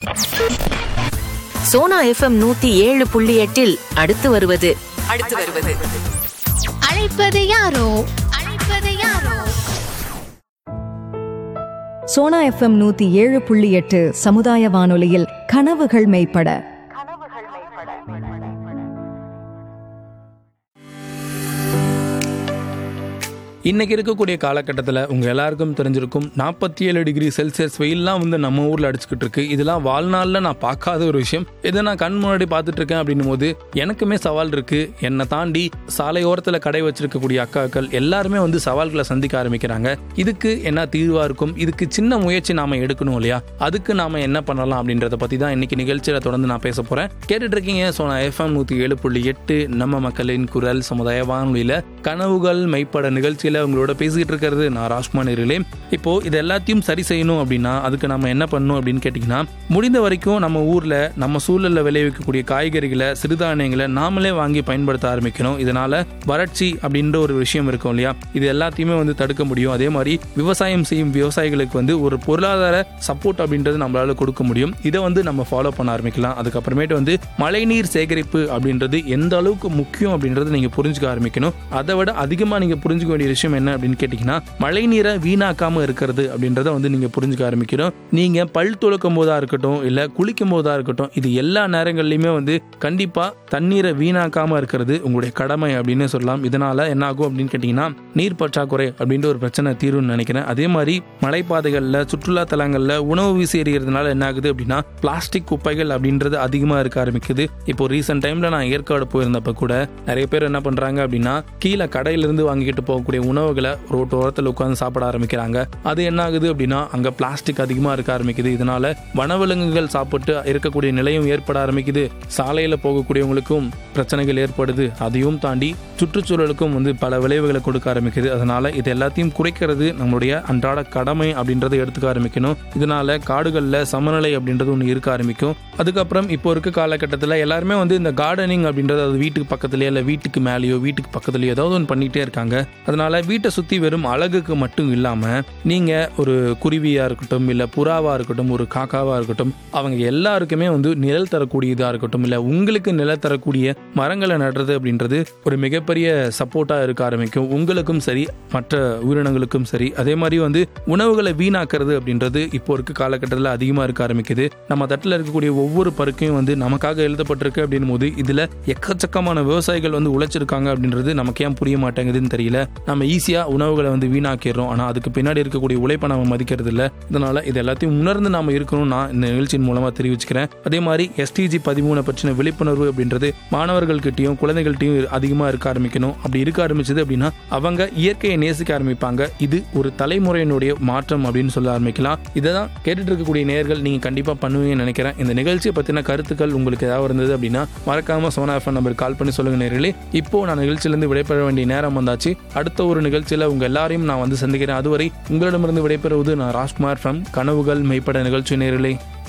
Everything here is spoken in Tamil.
சோனா எஃப்எம் நூத்தி ஏழு புள்ளி எட்டில் அடுத்து வருவது அடுத்து வருவது அழைப்பது யாரோ அழைப்பது யாரோ சோனா எஃப்எம் நூத்தி ஏழு புள்ளி எட்டு சமுதாய வானொலியில் கனவுகள் மெய்ப்பட இன்னைக்கு இருக்கக்கூடிய காலகட்டத்தில் உங்கள் எல்லாருக்கும் தெரிஞ்சிருக்கும் நாற்பத்தி ஏழு டிகிரி செல்சியஸ் வெயில்லாம் வந்து நம்ம ஊரில் அடிச்சுக்கிட்டு இருக்கு இதெல்லாம் வாழ்நாளில் நான் பார்க்காத ஒரு விஷயம் இதை நான் கண் முன்னாடி பார்த்துட்டு இருக்கேன் அப்படின்னும் போது எனக்குமே சவால் இருக்கு என்னை தாண்டி சாலையோரத்தில் கடை வச்சிருக்கக்கூடிய அக்காக்கள் எல்லாருமே வந்து சவால்களை சந்திக்க ஆரம்பிக்கிறாங்க இதுக்கு என்ன தீர்வாக இருக்கும் இதுக்கு சின்ன முயற்சி நாம எடுக்கணும் இல்லையா அதுக்கு நாம என்ன பண்ணலாம் அப்படின்றத பற்றி தான் இன்னைக்கு நிகழ்ச்சியில் தொடர்ந்து நான் பேச போகிறேன் கேட்டுட்டு இருக்கீங்க ஸோ நான் எஃப்எம் நூற்றி ஏழு புள்ளி எட்டு நம்ம மக்களின் குரல் சமுதாய வானொலியில் கனவுகள் மெய்ப்பட நிகழ்ச்சியில் உங்களோட பேசிக்கிட்டு இருக்கிறது நான் ராஜ்குமார் நேரிலே இப்போ இது எல்லாத்தையும் சரி செய்யணும் அப்படின்னா அதுக்கு நம்ம என்ன பண்ணணும் அப்படின்னு கேட்டிங்கன்னா முடிந்த வரைக்கும் நம்ம ஊரில் நம்ம சூழலில் விளைவிக்கக்கூடிய காய்கறிகளை சிறுதானியங்களை நாமளே வாங்கி பயன்படுத்த ஆரம்பிக்கணும் இதனால வறட்சி அப்படின்ற ஒரு விஷயம் இருக்கும் இல்லையா இது எல்லாத்தையுமே வந்து தடுக்க முடியும் அதே மாதிரி விவசாயம் செய்யும் விவசாயிகளுக்கு வந்து ஒரு பொருளாதார சப்போர்ட் அப்படின்றது நம்மளால கொடுக்க முடியும் இதை வந்து நம்ம ஃபாலோ பண்ண ஆரம்பிக்கலாம் அதுக்கப்புறமேட்டு வந்து மழைநீர் சேகரிப்பு அப்படின்றது எந்த அளவுக்கு முக்கியம் அப்படின்றத நீங்க புரிஞ்சுக்க ஆரம்பிக்கணும் அதை விட அதிகமாக நீங்க புரிஞ்சுக்க வேண்டிய விஷயம் என்ன அப்படின்னு கேட்டிங்கன்னா மழை நீரை வீணாக்காம இருக்கிறது அப்படின்றத வந்து நீங்க புரிஞ்சுக்க ஆரம்பிக்கணும் நீங்க பல் துளக்கும் போதா இருக்கட்டும் இல்ல குளிக்கும் போதா இருக்கட்டும் இது எல்லா நேரங்கள்லையுமே வந்து கண்டிப்பா தண்ணீரை வீணாக்காம இருக்கிறது உங்களுடைய கடமை அப்படின்னு சொல்லலாம் இதனால என்ன ஆகும் அப்படின்னு கேட்டிங்கன்னா நீர் பற்றாக்குறை அப்படின்ற ஒரு பிரச்சனை தீரும்னு நினைக்கிறேன் அதே மாதிரி மலைப்பாதைகளில் சுற்றுலா தலங்களில் உணவு வீசி எறிகிறதுனால என்ன ஆகுது அப்படின்னா பிளாஸ்டிக் குப்பைகள் அப்படின்றது அதிகமாக இருக்க ஆரம்பிக்குது இப்போ ரீசெண்ட் டைம்ல நான் ஏற்காடு போயிருந்தப்ப கூட நிறைய பேர் என்ன பண்றாங்க அப்படின்னா கீழே கடையிலிருந்து வாங்கிட்டு போகக்கூடிய உணவுகளை ரோட்டு ஓரத்தில் உட்காந்து சாப்பிட ஆரம்பிக்கிறாங்க அது என்ன ஆகுது அப்படின்னா அங்க பிளாஸ்டிக் அதிகமாக இருக்க ஆரம்பிக்குது இதனால வனவிலங்குகள் சாப்பிட்டு இருக்கக்கூடிய நிலையும் ஏற்பட ஆரம்பிக்குது சாலையில போகக்கூடியவங்களுக்கும் பிரச்சனைகள் ஏற்படுது அதையும் தாண்டி சுற்றுச்சூழலுக்கும் வந்து பல விளைவுகளை கொடுக்க ஆரம்பிக்குது அதனால இது எல்லாத்தையும் குறைக்கிறது நம்மளுடைய அன்றாட கடமை அப்படின்றத எடுத்துக்க ஆரம்பிக்கணும் இதனால காடுகளில் சமநிலை அப்படின்றது ஒன்று இருக்க ஆரம்பிக்கும் அதுக்கப்புறம் இப்போ இருக்க காலகட்டத்தில் எல்லாருமே வந்து இந்த கார்டனிங் அப்படின்றது அது வீட்டுக்கு பக்கத்துலயோ இல்லை வீட்டுக்கு மேலேயோ வீட்டுக்கு பக்கத்துலயோ ஏதாவது ஒன்று பண்ணிகிட்டே இருக்காங்க அதனால வீட்டை சுற்றி வெறும் அழகுக்கு மட்டும் இல்லாமல் நீங்கள் ஒரு குருவியாக இருக்கட்டும் இல்லை புறாவாக இருக்கட்டும் ஒரு காக்காவாக இருக்கட்டும் அவங்க எல்லாருக்குமே வந்து நிழல் தரக்கூடியதாக இருக்கட்டும் இல்லை உங்களுக்கு நிழல் தரக்கூடிய மரங்களை நடுறது அப்படின்றது ஒரு மிகப்பெரிய சப்போர்ட்டாக இருக்க ஆரம்பிக்கும் உங்களுக்கும் சரி மற்ற உயிரினங்களுக்கும் சரி அதே மாதிரி வந்து உணவுகளை வீணாக்குறது அப்படின்றது இப்போ இருக்க காலகட்டத்தில் அதிகமாக இருக்க ஆரம்பிக்குது நம்ம தட்டில் இருக்கக்கூடிய ஒவ்வொரு பருக்கையும் வந்து நமக்காக எழுதப்பட்டிருக்கு அப்படின்னும் போது இதில் எக்கச்சக்கமான விவசாயிகள் வந்து உழைச்சிருக்காங்க அப்படின்றது நமக்கு ஏன் புரிய மாட்டேங்குதுன்னு தெரியல நம்ம ஈஸியாக உணவுகளை வந்து வீணாக்கிடுறோம் ஆனால் அதுக்கு பின்னாடி இருக்கக்கூடிய உழைப்பை நம்ம மதிக்கிறது இல்லை இதனால இது எல்லாத்தையும் உணர்ந்து நாம இருக்கணும் நான் இந்த நிகழ்ச்சியின் மூலமாக தெரிவிச்சுக்கிறேன் அதே மாதிரி எஸ்டிஜி பதிமூணு பற்றின விழிப்புணர்வு அப்படின்றது மாணவர்கள்கிட்டயும் குழந்தைகள்கிட்டயும் அதிகமாக இருக்க ஆரம்பிக்கணும் அப்படி இருக்க ஆரம்பிச்சது அப்படின்னா அவங்க இயற்கையை நேசிக்க ஆரம்பிப்பாங்க இது ஒரு தலைமுறையினுடைய மாற்றம் அப்படின்னு சொல்ல ஆரம்பிக்கலாம் இதை தான் கேட்டுட்டு இருக்கக்கூடிய நேர்கள் நீங்கள் கண்டிப்பாக பண்ணுவீங்கன்னு நினைக்கிறேன் இந்த நிகழ்ச்சியை பற்றின கருத்துக்கள் உங்களுக்கு ஏதாவது இருந்தது அப்படின்னா மறக்காம சோனா எஃப்எம் நம்பர் கால் பண்ணி சொல்லுங்க நேர்களே இப்போ நான் நிகழ்ச்சியிலிருந்து விடைபெற வேண்டிய நேரம் வந்தாச்சு அடுத்த ஒரு நிகழ்ச்சியில் உங்க எல்லாரையும் நான் வந்து சந்திக்கிறேன் அதுவரை உங்களிடமிருந்து விடைபெறுவது நான் ராஜ்குமார் ஃப்ரம் கனவுகள் மெய்ப்பட நிகழ்ச்சி நேர்களே